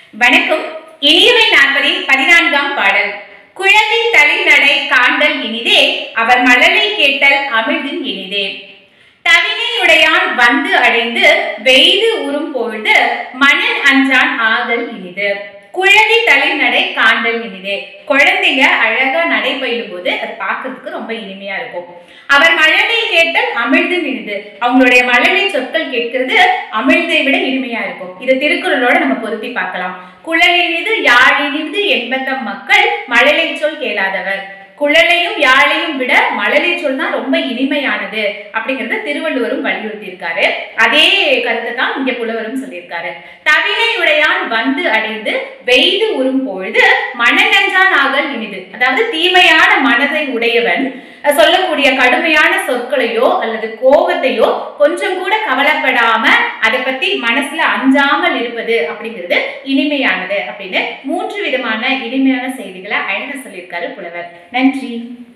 வணக்கம் இனியவை நாற்பதில் பதினான்காம் பாடல் குழந்தை தளிநடை காண்டல் இனிதே அவர் மழலை கேட்டல் அமிழ்தின் இனிதே தவினையுடையான் வந்து அடைந்து வெய்து உறும் பொழுது மணல் அஞ்சான் ஆதல் இனிது குழந்தை தளிநடை காண்டல் இனிதே குழந்தைங்க அழகா நடை பயிலும் போது அது பார்க்கிறதுக்கு ரொம்ப இனிமையா இருக்கும் அவர் மழலை கேட்டல் அமிழ்து இனிது அவங்களுடைய மழலை சொற்கள் கேட்கிறது அமிழ்தை விட இனிமையா இருக்கும் இது திருக்குறளோட நம்ம பொருத்தி பார்க்கலாம் குழலினிது யாழினிது என்பத்தம் மக்கள் மழலை சொல் கேளாதவர் குழலையும் யாழையும் விட மழலை சொல் தான் ரொம்ப இனிமையானது அப்படிங்கறத திருவள்ளுவரும் வலியுறுத்தி இருக்காரு அதே கருத்தை தான் இங்க புலவரும் சொல்லியிருக்காரு தவினையுடையான் வந்து அடைந்து வெய்து உறும் பொழுது மனநஞ்சான் ஆகல் இனிது அதாவது தீமையான மனதை உடையவன் அஹ், சொல்லக்கூடிய கடுமையான சொற்களையோ அல்லது கோபத்தையோ கொஞ்சம் கூட கவலைப்படாம அதை பத்தி மனசுல அஞ்சாமல் இருப்பது அப்படிங்கிறது இனிமையானது அப்படின்னு மூன்று விதமான இனிமையான செய்திகளை அழகா சொல்லியிருக்காரு புலவர் நன்றி